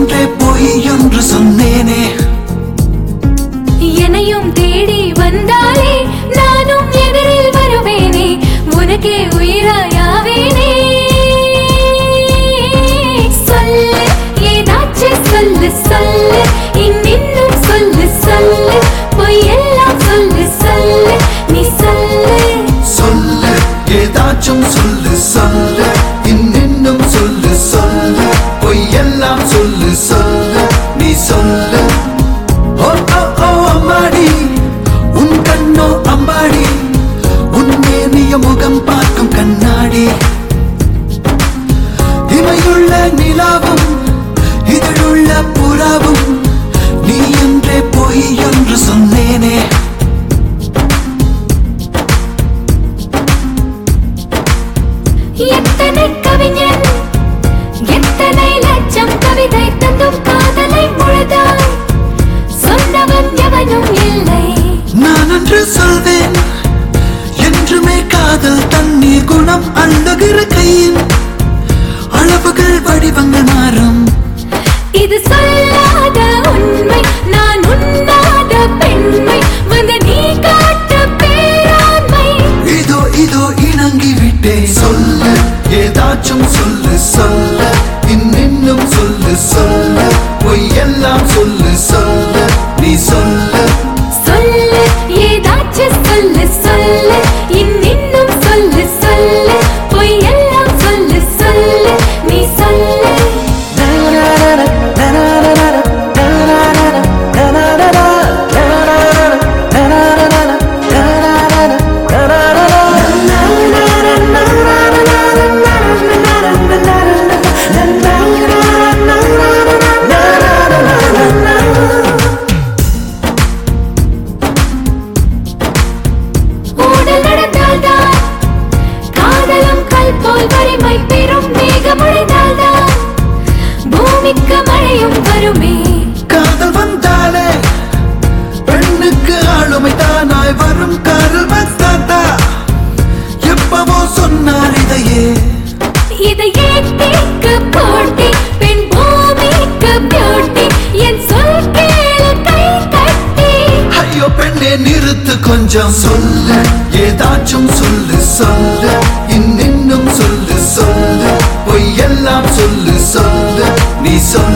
என்றே பொய் என்று சொன்னேனே என்னையும் தேடி வந்தாலே நானும் எதிரில் வருவேனே உனக்கே உயிராயாவேனே சொல்லு ஏதாச்சும் சொல்லு சொல்லு இன்னும் சொல்லு சொல்லு பொய்யெல்லாம் சொல்லு சொல்லு நீ சொல்லு சொல்லு ஏதாச்சும் சொல்லு சொல்லு இன்னும் சொல்லு சொல்லு பொய்யெல்லாம் சொல்லு சொல்லு நீ சொல்லு ஓ ஓ ஓ அம்மாடி உன் கண்ணோ அம்பாடி உன் மேனிய முகம் பார்க்கும் கண்ணாடி இமையுள்ள நிலாவும் இதழுள்ள புறாவும் நீ என்றே பொய் என்று சொன்னேனே எத்தனை கவிஞன் எத்தனை லட்சம் கவிதை தந்தும் காதலை முழுதாய் சொன்னவன் எவனும் இல்லை நான் அன்று சொல்வேன் என்றுமே காதல் தண்ணீர் குணம் அள்ளுகிற கையின் அளவுகள் வடிவங்கள் மாறும் இது சொல்லாத உண்மை நான் உண்ணாத பெண்மை வந்து நீ காட்ட பேராண்மை இதோ இதோ இணங்கி விட்டேன் சொல்லு ஏதாச்சும் சொல்லு சொல்லு இன்னும் சொல்லு சொல்லு பொய்யெல்லாம் சொல்லு சொல்லு நீ சொல்லு சொல்லு ஏதாச்சும் சொல்லு சொல்லு இன்னும் சொல்லு சொல்லு பொய்யெல்லாம் சொல்லு சொல்லு நீ சொல்லு ஊடல் நடந்தால்தான் காதலும் கல் போல் வலிமை பெறும் மேகமொழிந்தால்தான் பூமிக்கு மழையும் வருமே காதல் வந்தாலே பெண்ணுக்கு ஆளுமை தானாய் வரும் கரும தாத்தா எப்பவோ சொன்னார் இதையே இது ஏட்டிக்கு போட்டி பெண் பூமிக்கு பியூட்டி என் சொல் கேளு கை கட்டி ஐயோ பெண்ணே நிறுத்து கொஞ்சம் சொல்லு ஏதாச்சும் சொல்லு சொல்லு இன்னும் சொல்லு சொல்லு பொய்யெல்லாம் சொல்லு சொல்லு நீ சொல்லு